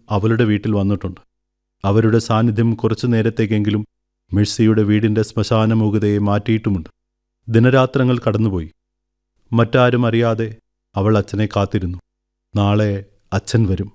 അവളുടെ വീട്ടിൽ വന്നിട്ടുണ്ട് അവരുടെ സാന്നിധ്യം കുറച്ചു നേരത്തേക്കെങ്കിലും മിഴ്സിയുടെ വീടിന്റെ ശ്മശാനമൂകതയെ മാറ്റിയിട്ടുമുണ്ട് ദിനരാത്രങ്ങൾ കടന്നുപോയി മറ്റാരും അറിയാതെ അവൾ അച്ഛനെ കാത്തിരുന്നു നാളെ അച്ഛൻ വരും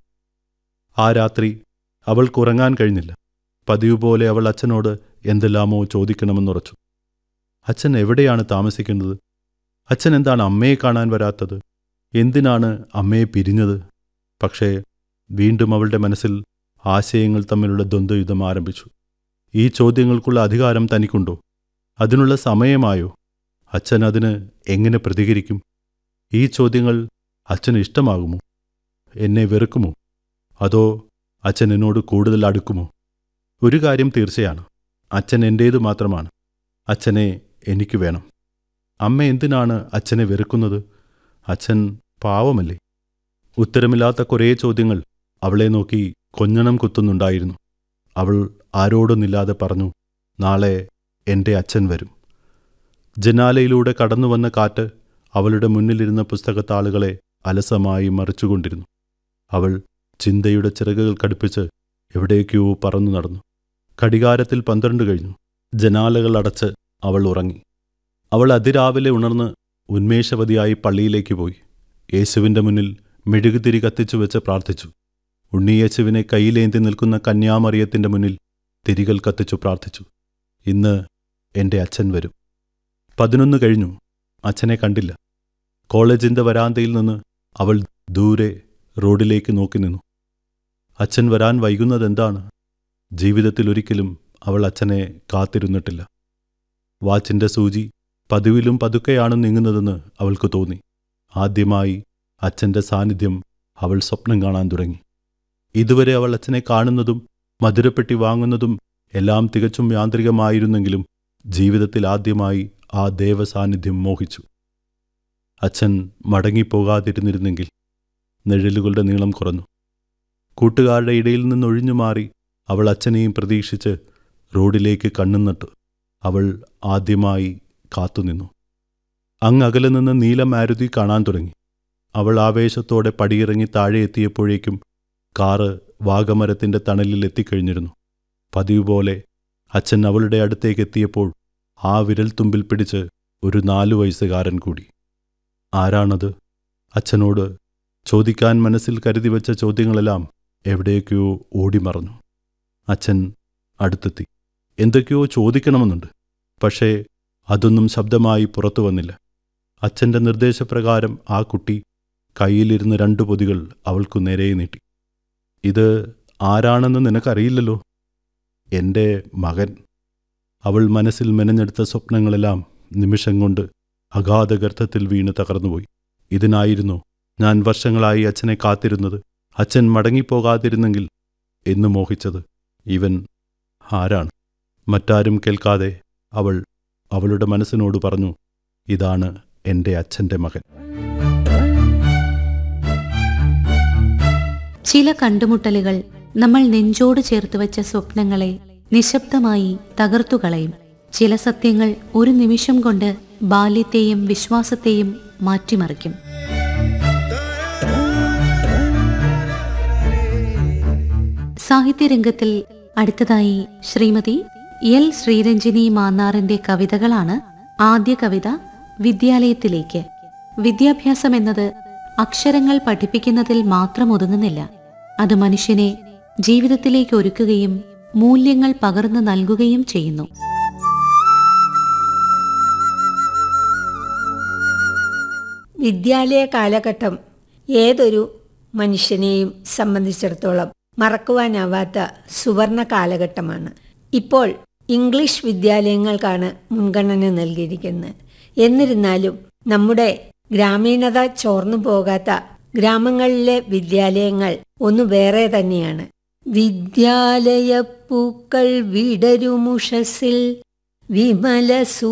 ആ രാത്രി അവൾക്ക് ഉറങ്ങാൻ കഴിഞ്ഞില്ല പതിവ് പോലെ അവൾ അച്ഛനോട് എന്തെല്ലാമോ ചോദിക്കണമെന്നുറച്ചു അച്ഛൻ എവിടെയാണ് താമസിക്കുന്നത് അച്ഛൻ എന്താണ് അമ്മയെ കാണാൻ വരാത്തത് എന്തിനാണ് അമ്മയെ പിരിഞ്ഞത് പക്ഷേ വീണ്ടും അവളുടെ മനസ്സിൽ ആശയങ്ങൾ തമ്മിലുള്ള ദ്വന്ദ്വയുദ്ധം ആരംഭിച്ചു ഈ ചോദ്യങ്ങൾക്കുള്ള അധികാരം തനിക്കുണ്ടോ അതിനുള്ള സമയമായോ അച്ഛൻ അതിന് എങ്ങനെ പ്രതികരിക്കും ഈ ചോദ്യങ്ങൾ അച്ഛന് ഇഷ്ടമാകുമോ എന്നെ വെറുക്കുമോ അതോ അച്ഛൻ എന്നോട് കൂടുതൽ അടുക്കുമോ ഒരു കാര്യം തീർച്ചയാണ് അച്ഛൻ എൻ്റേതു മാത്രമാണ് അച്ഛനെ എനിക്ക് വേണം അമ്മ എന്തിനാണ് അച്ഛനെ വെറുക്കുന്നത് അച്ഛൻ പാവമല്ലേ ഉത്തരമില്ലാത്ത കുറേ ചോദ്യങ്ങൾ അവളെ നോക്കി കൊഞ്ഞണം കുത്തുന്നുണ്ടായിരുന്നു അവൾ ആരോടൊന്നില്ലാതെ പറഞ്ഞു നാളെ എൻ്റെ അച്ഛൻ വരും ജനാലയിലൂടെ കടന്നുവന്ന കാറ്റ് അവളുടെ മുന്നിലിരുന്ന പുസ്തകത്താളുകളെ അലസമായി മറിച്ചുകൊണ്ടിരുന്നു അവൾ ചിന്തയുടെ ചിറകുകൾ കടുപ്പിച്ച് എവിടേക്കോ പറന്നു നടന്നു ഘടികാരത്തിൽ പന്ത്രണ്ട് കഴിഞ്ഞു ജനാലകൾ അടച്ച് അവൾ ഉറങ്ങി അവൾ അതിരാവിലെ ഉണർന്ന് ഉന്മേഷവതിയായി പള്ളിയിലേക്ക് പോയി യേശുവിൻ്റെ മുന്നിൽ മെഴുകുതിരി കത്തിച്ചു വെച്ച് പ്രാർത്ഥിച്ചു ഉണ്ണിയേശുവിനെ കയ്യിലേന്തി നിൽക്കുന്ന കന്യാമറിയത്തിൻ്റെ മുന്നിൽ തിരികൾ കത്തിച്ചു പ്രാർത്ഥിച്ചു ഇന്ന് എൻ്റെ അച്ഛൻ വരും പതിനൊന്ന് കഴിഞ്ഞു അച്ഛനെ കണ്ടില്ല കോളേജിൻ്റെ വരാന്തയിൽ നിന്ന് അവൾ ദൂരെ റോഡിലേക്ക് നോക്കി നിന്നു അച്ഛൻ വരാൻ വൈകുന്നതെന്താണ് ജീവിതത്തിൽ ഒരിക്കലും അവൾ അച്ഛനെ കാത്തിരുന്നിട്ടില്ല വാച്ചിൻ്റെ സൂചി പതിവിലും പതുക്കെയാണ് നീങ്ങുന്നതെന്ന് അവൾക്ക് തോന്നി ആദ്യമായി അച്ഛൻ്റെ സാന്നിധ്യം അവൾ സ്വപ്നം കാണാൻ തുടങ്ങി ഇതുവരെ അവൾ അച്ഛനെ കാണുന്നതും മധുരപ്പെട്ടി വാങ്ങുന്നതും എല്ലാം തികച്ചും യാന്ത്രികമായിരുന്നെങ്കിലും ജീവിതത്തിൽ ആദ്യമായി ആ ദേവസാന്നിധ്യം മോഹിച്ചു അച്ഛൻ മടങ്ങിപ്പോകാതിരുന്നിരുന്നെങ്കിൽ നിഴലുകളുടെ നീളം കുറഞ്ഞു കൂട്ടുകാരുടെ ഇടയിൽ നിന്നൊഴിഞ്ഞു മാറി അവൾ അച്ഛനെയും പ്രതീക്ഷിച്ച് റോഡിലേക്ക് കണ്ണും നട്ടു അവൾ ആദ്യമായി കാത്തുനിന്നു അങ്ങകലെ നിന്ന് നീലമാരുതി കാണാൻ തുടങ്ങി അവൾ ആവേശത്തോടെ പടിയിറങ്ങി താഴെ എത്തിയപ്പോഴേക്കും കാറ് വാഗമരത്തിന്റെ തണലിൽ എത്തിക്കഴിഞ്ഞിരുന്നു പതിവ് പോലെ അച്ഛൻ അവളുടെ അടുത്തേക്ക് എത്തിയപ്പോൾ ആ വിരൽത്തുമ്പിൽ പിടിച്ച് ഒരു നാലു വയസ്സുകാരൻ കൂടി ആരാണത് അച്ഛനോട് ചോദിക്കാൻ മനസ്സിൽ കരുതി വെച്ച ചോദ്യങ്ങളെല്ലാം എവിടേക്കോ ഓടിമറഞ്ഞു അച്ഛൻ അടുത്തെത്തി എന്തൊക്കെയോ ചോദിക്കണമെന്നുണ്ട് പക്ഷേ അതൊന്നും ശബ്ദമായി പുറത്തു വന്നില്ല അച്ഛൻ്റെ നിർദ്ദേശപ്രകാരം ആ കുട്ടി കയ്യിലിരുന്ന് രണ്ടു പൊതികൾ അവൾക്കു നേരെ നീട്ടി ഇത് ആരാണെന്ന് നിനക്കറിയില്ലല്ലോ എൻ്റെ മകൻ അവൾ മനസ്സിൽ മെനഞ്ഞെടുത്ത സ്വപ്നങ്ങളെല്ലാം നിമിഷം കൊണ്ട് അഗാധഗർത്തത്തിൽ വീണ് തകർന്നുപോയി ഇതിനായിരുന്നു ഞാൻ വർഷങ്ങളായി അച്ഛനെ കാത്തിരുന്നത് അച്ഛൻ മടങ്ങിപ്പോകാതിരുന്നെങ്കിൽ എന്ന് മോഹിച്ചത് ഇവൻ ആരാണ് മറ്റാരും കേൾക്കാതെ അവൾ അവളുടെ മനസ്സിനോട് പറഞ്ഞു ഇതാണ് എൻ്റെ അച്ഛൻ്റെ മകൻ ചില കണ്ടുമുട്ടലുകൾ നമ്മൾ നെഞ്ചോട് ചേർത്ത് വെച്ച സ്വപ്നങ്ങളെ നിശബ്ദമായി തകർത്തുകളയും ചില സത്യങ്ങൾ ഒരു നിമിഷം കൊണ്ട് ബാല്യത്തെയും വിശ്വാസത്തെയും മാറ്റിമറിക്കും സാഹിത്യരംഗത്തിൽ അടുത്തതായി ശ്രീമതി എൽ ശ്രീരഞ്ജിനി മാന്നാറിന്റെ കവിതകളാണ് ആദ്യ കവിത വിദ്യാലയത്തിലേക്ക് വിദ്യാഭ്യാസം എന്നത് അക്ഷരങ്ങൾ പഠിപ്പിക്കുന്നതിൽ മാത്രം ഒതുങ്ങുന്നില്ല അത് മനുഷ്യനെ ജീവിതത്തിലേക്ക് ഒരുക്കുകയും മൂല്യങ്ങൾ പകർന്നു നൽകുകയും ചെയ്യുന്നു വിദ്യാലയ കാലഘട്ടം ഏതൊരു മനുഷ്യനെയും സംബന്ധിച്ചിടത്തോളം മറക്കുവാനാവാത്ത സുവർണ കാലഘട്ടമാണ് ഇപ്പോൾ ഇംഗ്ലീഷ് വിദ്യാലയങ്ങൾക്കാണ് മുൻഗണന നൽകിയിരിക്കുന്നത് എന്നിരുന്നാലും നമ്മുടെ ഗ്രാമീണത ചോർന്നു പോകാത്ത ഗ്രാമങ്ങളിലെ വിദ്യാലയങ്ങൾ ഒന്ന് വേറെ തന്നെയാണ് വിദ്യാലയ പൂക്കൾ വിടരുമുഷസിൽ വിമല